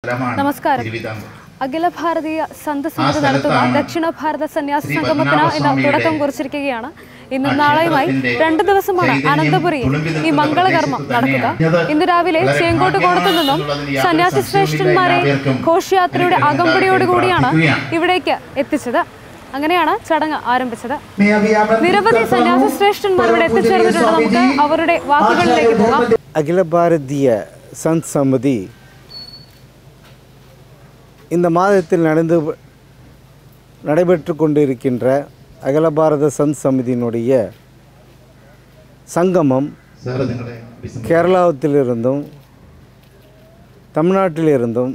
നമസ്കാരം അഖില ഭാരതീയ സന്ത് സമിതി നടത്തുന്ന ദക്ഷിണ ഭാരത സന്യാസ സംഗമത്തിന് ഇന്ന് തുടക്കം കുറിച്ചിരിക്കുകയാണ് ഇന്ന് നാളെയുമായി രണ്ട് ദിവസമാണ് അനന്തപുരിയിൽ ഈ മംഗളകർമ്മം നടക്കുക ഇന്ന് രാവിലെ ചേങ്കോട്ട് കോണത്തു നിന്നും സന്യാസി ശ്രേഷ്ഠന്മാരെ ഘോഷയാത്രയുടെ അകമ്പടിയോടുകൂടിയാണ് ഇവിടേക്ക് എത്തിച്ചത് അങ്ങനെയാണ് ചടങ്ങ് ആരംഭിച്ചത് നിരവധി സന്യാസി ശ്രേഷ്ഠന്മാർ ഇവിടെ എത്തിച്ചേർന്നിട്ടുണ്ട് നമുക്ക് അവരുടെ വാക്കുകളിലേക്ക് പോകാം அகில பாரதிய சந்த் சமிதி இந்த மாதத்தில் நடந்து நடைபெற்று கொண்டிருக்கின்ற அகில பாரத சந்த் சமிதியினுடைய சங்கமம் கேரளாவிலிருந்தும் தமிழ்நாட்டிலிருந்தும்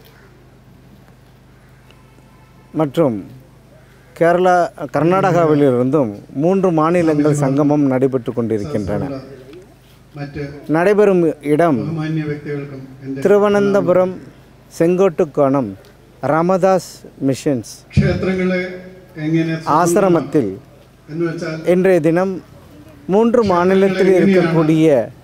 மற்றும் கேரளா கர்நாடகாவிலிருந்தும் மூன்று மாநிலங்கள் சங்கமம் நடைபெற்று கொண்டிருக்கின்றன മറ്റ് நடைபெறும் இடம் ബഹുമാന്യ വ്യക്തികൾക്കും എൻ്റെ திருவனந்தபுரம் செங்கோட்டுக்கோணம் ராமதாஸ் மிஷன்ஸ் ക്ഷേത്രങ്ങളെ എങ്ങനെ ஆசிரமத்தில் എന്ന് വെച്ചാൽ இன்றைய தினம் மூன்று மாநிலத்தில் இருக்கக்கூடிய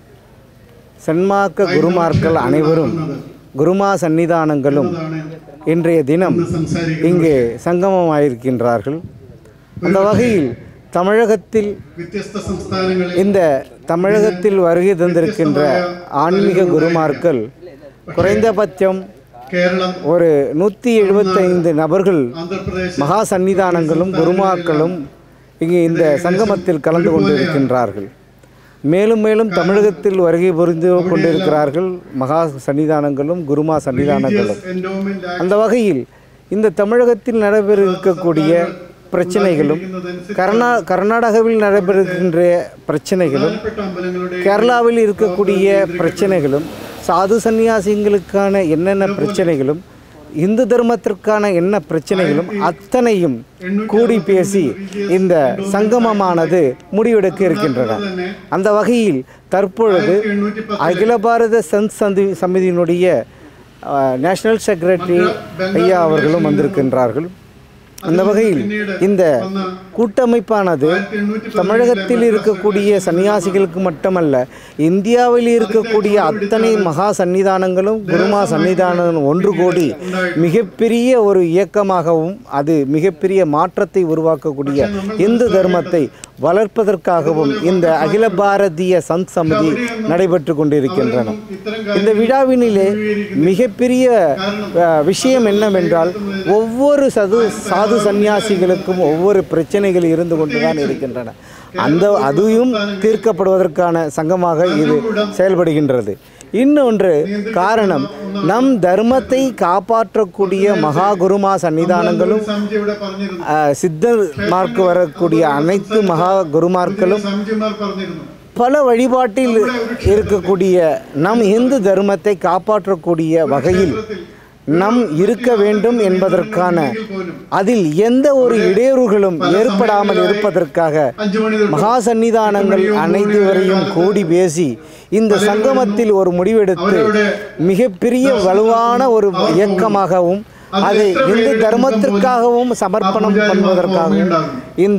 சன்மார்க்க குருமார்கள் அனைவரும் குருமா சன்னிதானங்களும் അതാണ് இன்றைய தினம் സംസാരിക്കുന്നത് இங்கே சங்கமமாயிருக்கின்றார்கள் அந்த வகையில் தமிழகத்தில் വ്യത്യസ്ത സംസ്ഥാനങ്ങളിൽ இந்த தமிழகத்தில் வருகை தந்திருக்கின்ற ஆன்மீக குருமார்கள் குறைந்தபட்சம் കേരളം ஒரு நூற்றி எழுபத்தைந்து நபர்கள் ആന്ധ്രാപ്രദേശ് மகா சன்னிதானங்களும் குருமாக்களும் இங்கு இந்த சங்கமத்தில் கலந்து கொண்டிருக்கின்றார்கள் மேலும் மேலும் தமிழகத்தில் வருகை புரிந்து கொண்டிருக்கிறார்கள் மகா சன்னிதானங்களும் குருமா சன்னிதானங்களும் എൻഡോമെന്റ് அந்த வகையில் இந்த தமிழகத்தில் நடைபெற இருக்கக்கூடிய பிரச்சனைகளும் கர்நா கர்நாடகாவில் நடைபெறுகின்ற பிரச்சனைகளும் പ്രധാനപ്പെട്ട അമ്പലങ്ങളുടെ கேரளாவில் இருக்கக்கூடிய பிரச்சனைகளும் சாது சந்நியாசிகளுக்கான என்னென்ன பிரச்சனைகளும் இந்து தர்மத்திற்கான என்ன பிரச்சனைகளும் அத்தனையும் கூடி பேசி இந்த சங்கமமானது முடிவெடுக்க இருக்கின்றன அந்த வகையில் தற்பொழுது அகில பாரத சந்த் சந்தி சமிதியினுடைய அஹ், நேஷனல் செக்ரட்டரி ஐயா அவர்களும் வந்திருக்கின்றார்கள் அந்த வகையில் இந்த கூட்டமைப்பானது தமிழகத்தில் இருக்கக்கூடிய சன்னியாசிகளுக்கு மட்டுமல்ல இந்தியாவில் இருக்கக்கூடிய அத்தனை மகா சன்னிதானங்களும் குருமா சன்னிதானங்களும் ஒன்று கூடி மிகப்பெரிய ஒரு இயக்கமாகவும் அது மிகப்பெரிய மாற்றத்தை உருவாக்கக்கூடிய இந்து தர்மத்தை வளர்ப்பதற்காகவும் இந்த அகில பாரதிய சந்த் சமிதி நடைபெற்று கொண்டிருக்கின்றன ഇത്തരം இந்த விழாவினிலே மிகப்பெரிய அஹ், விஷயம் என்னவென்றால் ஒவ்வொரு சது சாது சந்நியாசிகளுக்கும் ஒவ்வொரு பிரச்சனைகள் இருந்து கொண்டுதான் இருக்கின்றன அந்த அதையும் தீர்க்கப்படுவதற்கான சங்கமாக இது செயல்படுகின்றது இன்னொன்று காரணம் நம் தர்மத்தை காப்பாற்றக்கூடிய மகா குருமா சன்னிதானங்களும் സംജി ഇവിടെ പറഞ്ഞിരുന്നു அஹ், சித்தர்மார்க்கு வரக்கூடிய அனைத்து மகா குருமார்களும் സംജിമാർ പറഞ്ഞിരുന്നു பல வழிபாட்டில் இருக்கக்கூடிய நம் இந்து தர்மத்தை காப்பாற்றக்கூடிய வகையில் நம் இருக்க வேண்டும் என்பதற்கான அதில் எந்த ஒரு இடையூறுகளும் ஏற்படாமல் இருப்பதற்காக അഞ്ചു മണി തൊട്ട് மகா சன்னிதானங்கள் அனைத்துவரையும் கூடி பேசி இந்த சங்கமத்தில் ஒரு முடிவெடுத்து மிகப்பெரிய வலுவான ஒரு இயக்கமாகவும் அதை இந்து தர்மத்திற்காகவும் சமர்ப்பணம் பண்ணுவதற்காகவும் இந்த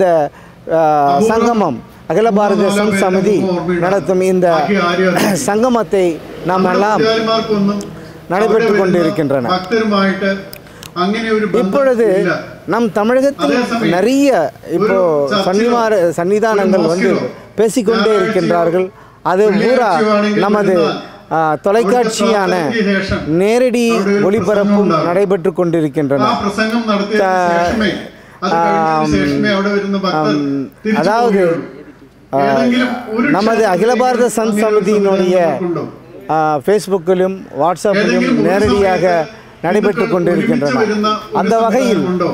அஹ், சங்கமம் அகில பாரத சந்த் சமிதி நடத்தும் இந்த சங்கமத்தை நாம் எல்லாம் ഭക്തന്മാർക്കൊന്നും நடைபெற்று கொண்டிருக்கின்றன ഭക്തരുമായിട്ട് അങ്ങനെ ഒരു ബന്ധം இப்பொழுது ഇല്ല. நம் தமிழகத்தில் நிறைய இப்போ சன்னிமார சன்னிதானங்கள் வந்து பேசிக்கொண்டே இருக்கின்றார்கள் அது பூரா நமது ஆ, தொலைக்காட்சியான நேரடி ஒளிபரப்பும் நடைபெற்று கொண்டிருக்கின்றன ആ പ്രസംഗം നടത്തിയ ശേഷമേ അത് കഴിഞ്ഞ ശേഷമേ അവിടെ വരുന്ന ഭക്തർ തിരിച്ചു அதாவது പോവുകയുള്ളൂ. ഏതെങ്കിലും ഒരു நமது அகில பாரத சந்த் சமிதியினுடைய ഉണ്ടോ? ஆ, ஃபேஸ்புக்கிலும் வாட்ஸ்அப்பிலும் நேரடியாக நடைபெற்று கொண்டிருக்கின்றன அந்த வகையில் ഉണ്ടോ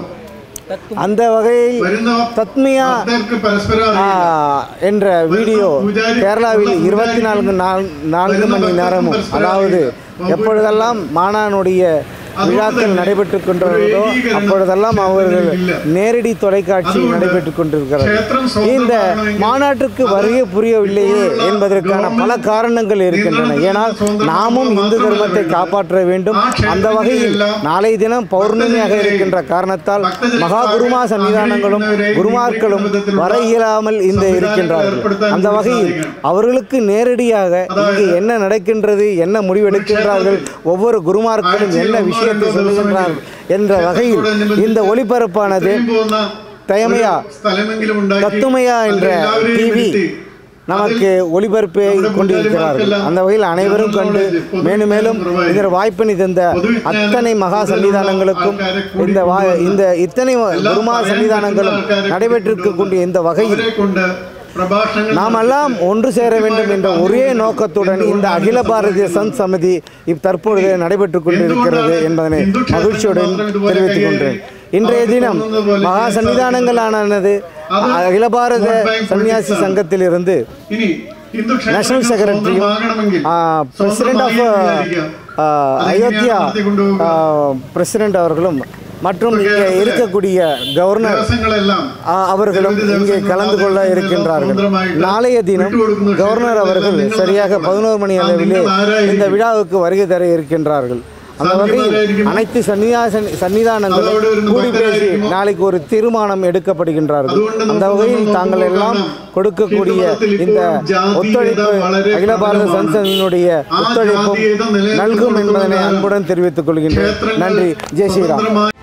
அந்த வகையில் വരുന്ന தத்மியா ഭക്തർക്ക് പരസ്പരം ஆ, என்ற வீடியோ கேரளாவில் இருபத்தி நான்கு நாள் நான்கு மணி நேரமும் அதாவது எப்பொழுதெல்லாம் மானானுடைய விழாக்கள் நடைபெற்று கொண்டிருந்ததோ அப்பொழுதெல்லாம் அவர்கள் நேரடி தொலைக்காட்சி நடைபெற்றுக் கொண்டிருக்கிறது இந்த மாநாட்டிற்கு வருகை புரியவில்லையே என்பதற்கான பல காரணங்கள் இருக்கின்றன ஏனால் நாமும் இந்து தர்மத்தை காப்பாற்ற வேண்டும் அந்த வகையில் நாளை தினம் பௌர்ணமியாக இருக்கின்ற காரணத்தால் மகா குருமா சன்னிதானங்களும் குருமார்களும் வர இயலாமல் இந்த இருக்கின்றார்கள் அந்த வகையில் அவர்களுக்கு நேரடியாக இங்கு என்ன நடக்கின்றது என்ன முடிவெடுக்கின்றார்கள் ஒவ்வொரு குருமார்களும் என்ன விஷயத்தை சொல்லுகின்றார்கள் என்ற வகையில் இந்த ஒளிபரப்பானது தயமையா സ്ഥലമെങ്കിലും ഉണ്ടാക്കി தத்துமையா என்ற അതിലെല്ലാവരെയും டிவி വിളിച്ച് நமக்கு ஒளிபரப்பை கொண்டிருக்கிறார்கள் அந்த வகையில் அனைவரும் கண்டு மேலும் மேலும் இதர் வாய்ப்பினை தந்த அத்தனை மகா சன்னிதானங்களுக்கும் இந்த வா இந்த இத்தனை குருமா சன்னிதானங்களும் நடைபெற்றிருக்கக்கூடிய இந்த வகையில் അവരെ കൊണ്ട് പ്രഭാഷണങ്ങൾ நாம் எல்லாம் ஒன்று சேர வேண்டும் என்ற ஒரே நோக்கத்துடன் இந்த அகில பாரதிய சந்த் சமிதி இப் தற்பொழுது நடைபெற்றுக் கொண்டிருக்கிறது என்பதனை மகிழ்ச்சியுடன் தெரிவித்துக் கொண்டேன் இன்றைய தினம் மகா சன்னிதானங்களானது அகில பாரத சன்னியாசி சங்கத்திலிருந்து ഇനി ഹിന്ദു நேஷனல் செக்ரட்டரியும் സ്വന്തമാകണമെങ്കിൽ பிரசிடென்ட் ஆஃப் அயோத்தியா பிரசிடென்ட் அவர்களும் மற்றும் இங்கே இருக்கக்கூடிய கவர்னர் ദിവസങ്ങളെല്ലാം ஆ, அவர்களும் இங்கே கலந்து கொள்ள இருக்கின்றார்கள் நாளைய தினம் கவர்னர் அவர்கள் சரியாக பதினோரு மணி அளவிலே இந்த விழாவுக்கு வருகை தர இருக்கின்றார்கள் அந்த வகையில் அனைத்து சன்னிதாச சன்னிதானங்களும் கூடி பேசி நாளைக்கு ஒரு தீர்மானம் எடுக்கப்படுகின்றார்கள் அந்த வகையில் தாங்கள் எல்லாம் கொடுக்கக்கூடிய இந்த ஒத்துழைப்பு அகில பாரத சன்சனினுடைய ஒத்துழைப்பும் நல்கும் என்பதனை அன்புடன் தெரிவித்துக் கொள்கின்றேன் நன்றி ஜெய் ஸ்ரீராம் സ്വതന്ത്രമായി